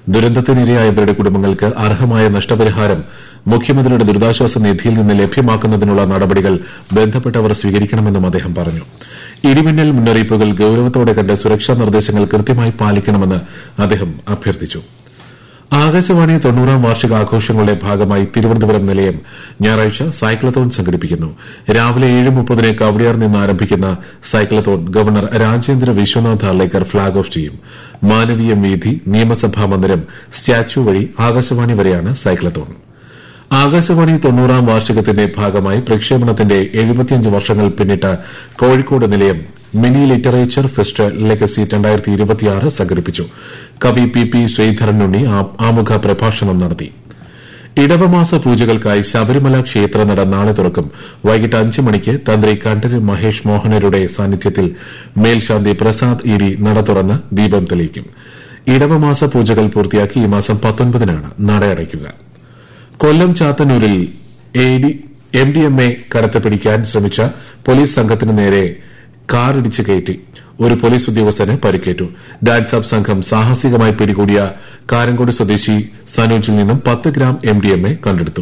ദുരന്തത്തിനിരയായവരുടെ കുടുംബങ്ങൾക്ക് അർഹമായ നഷ്ടപരിഹാരം മുഖ്യമന്ത്രിയുടെ ദുരിതാശ്വാസ നിധിയിൽ നിന്ന് ലഭ്യമാക്കുന്നതിനുള്ള നടപടികൾ ബന്ധപ്പെട്ടവർ സ്വീകരിക്കണമെന്നും അദ്ദേഹം പറഞ്ഞു ഇടിമിന്നൽ മുന്നറിയിപ്പുകൾ ഗൌരവത്തോടെ കണ്ട് സുരക്ഷാ നിർദ്ദേശങ്ങൾ കൃത്യമായി പാലിക്കണമെന്ന് അദ്ദേഹം അഭ്യർത്ഥിച്ചു ആകാശവാണി തൊണ്ണൂറാം വാർഷികാഘോഷങ്ങളുടെ ഭാഗമായി തിരുവനന്തപുരം നിലയം ഞായറാഴ്ച സൈക്ലത്തോൺ സംഘടിപ്പിക്കുന്നു രാവിലെ ഏഴ് മുപ്പതിന് കവടിയാർ നിന്ന് ആരംഭിക്കുന്ന cyclathon governor Rajendra Vishwanath Arlekar flag off ചെയ്യും മാനവീയം വീഥി നിയമസഭാ മന്ദിരം സ്റ്റാച്യു വഴി ആകാശവാണി വരെയാണ് സൈക്ലത്തോൺ ആകാശവാണി തൊണ്ണൂറാം വാർഷികത്തിന്റെ ഭാഗമായി പ്രക്ഷേപണത്തിന്റെ എഴുപത്തിയഞ്ച് വർഷങ്ങൾ പിന്നിട്ട കോഴിക്കോട് നിലയം മിനി ലിറ്ററേച്ചർ ഫെസ്റ്റ് ലെഗസി സംഘടിപ്പിച്ചു കവി പി പി ശ്രീധരനുണ്ണി ആമുഖ പ്രഭാഷണം നടത്തി ഇടവമാസ പൂജകൾക്കായി ശബരിമല ക്ഷേത്രനട നാളെ തുറക്കും വൈകിട്ട് അഞ്ച് മണിക്ക് തന്ത്രി കണ്ഠര് മഹേഷ് മോഹനരുടെ സാന്നിധ്യത്തിൽ മേൽശാന്തി പ്രസാദ് ഇഡി നട തുറന്ന് ദീപം തെളിയിക്കും ഇടവമാസ പൂജകൾ പൂർത്തിയാക്കി ഈ മാസം പത്തൊൻപതിനാണ് നട അടയ്ക്കുക കൊല്ലം ചാത്തന്നൂരിൽ എം ഡി എം എ കടത്തിപ്പിടിക്കാൻ ശ്രമിച്ച പോലീസ് സംഘത്തിന് നേരെ കാറിടിച്ച് കയറ്റി ഒരു പോലീസ് ഉദ്യോഗസ്ഥന് പരിക്കേറ്റു ഡാൻസ് അപ്പ് സംഘം സാഹസികമായി പിടികൂടിയ കാരങ്കോട് സ്വദേശി സനോജിൽ നിന്നും പത്ത് gram M D M A കണ്ടെടുത്തു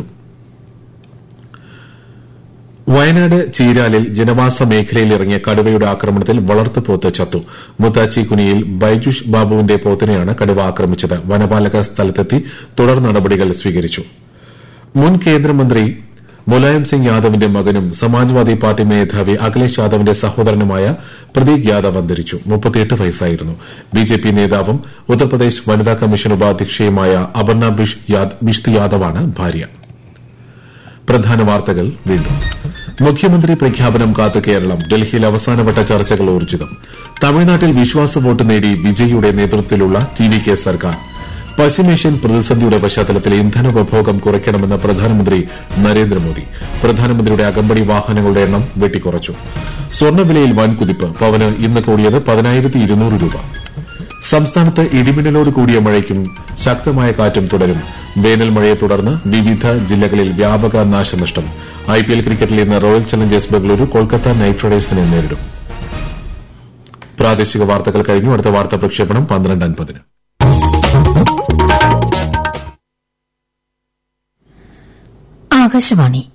വയനാട് ചീരാലിൽ ജനവാസ മേഖലയിൽ ഇറങ്ങിയ കടുവയുടെ ആക്രമണത്തിൽ വളർത്തുപോത്ത് ചത്തു മുത്താച്ചി കുനിയിൽ ബൈജുഷ് ബാബുവിന്റെ പോത്തിനെയാണ് കടുവ ആക്രമിച്ചത് വനപാലക സ്ഥലത്തെത്തി തുടർ നടപടികൾ സ്വീകരിച്ചു മുൻ കേന്ദ്രമന്ത്രി മുലായം സിംഗ് യാദവിന്റെ മകനും സമാജ്വാദി പാർട്ടി മേധാവി അഖിലേഷ് യാദവിന്റെ സഹോദരനുമായ പ്രതീക് യാദവ് അന്തരിച്ചു മുപ്പത്തിയെട്ട് വയസ്സായിരുന്നു ബിജെപി നേതാവും ഉത്തർപ്രദേശ് വനിതാ കമ്മീഷൻ ഉപാധ്യക്ഷയുമായ അപർണ ബിഷ്ത് യാദവാണ് ഭാര്യ പ്രധാന വാർത്തകൾ വീണ്ടും മുഖ്യമന്ത്രി പ്രഖ്യാപനം കാത്ത് കേരളം ഡൽഹിയിൽ അവസാനവട്ട ചർച്ചകൾ ഊർജിതം തമിഴ്നാട്ടിൽ വിശ്വാസ വോട്ട് നേടി വിജയിയുടെ നേതൃത്വത്തിലുള്ള ടി വി കെ സർക്കാർ പശ്ചിമേഷ്യൻ പ്രതിസന്ധിയുടെ പശ്ചാത്തലത്തിൽ ഇന്ധനോപഭോഗം കുറയ്ക്കണമെന്ന് പ്രധാനമന്ത്രി നരേന്ദ്രമോദി പ്രധാനമന്ത്രിയുടെ അകമ്പടി വാഹനങ്ങളുടെ എണ്ണം വെട്ടിക്കുറച്ചു സ്വർണ്ണവിലയിൽ വൻ കുതിപ്പ് പവന് ഇന്ന് കൂടിയത് പതിനായിരത്തി ഇരുന്നൂറ് രൂപ സംസ്ഥാനത്ത് ഇടിമിന്നലോട് കൂടിയ മഴയ്ക്കും ശക്തമായ കാറ്റും തുടരും വേനൽ മഴയെ തുടർന്ന് വിവിധ ജില്ലകളിൽ വ്യാപക നാശനഷ്ടം ഐപിഎൽ ക്രിക്കറ്റിൽ ഇന്ന് Royal Challengers Bengaluru Kolkata Knight റൈഡേഴ്സിനെ നേരിടും പ്രാദേശിക വാർത്തകൾ കഴിഞ്ഞു അടുത്ത വാർത്താ പ്രക്ഷേപണം പന്ത്രണ്ട് അൻപതിന് ആകാശവാണി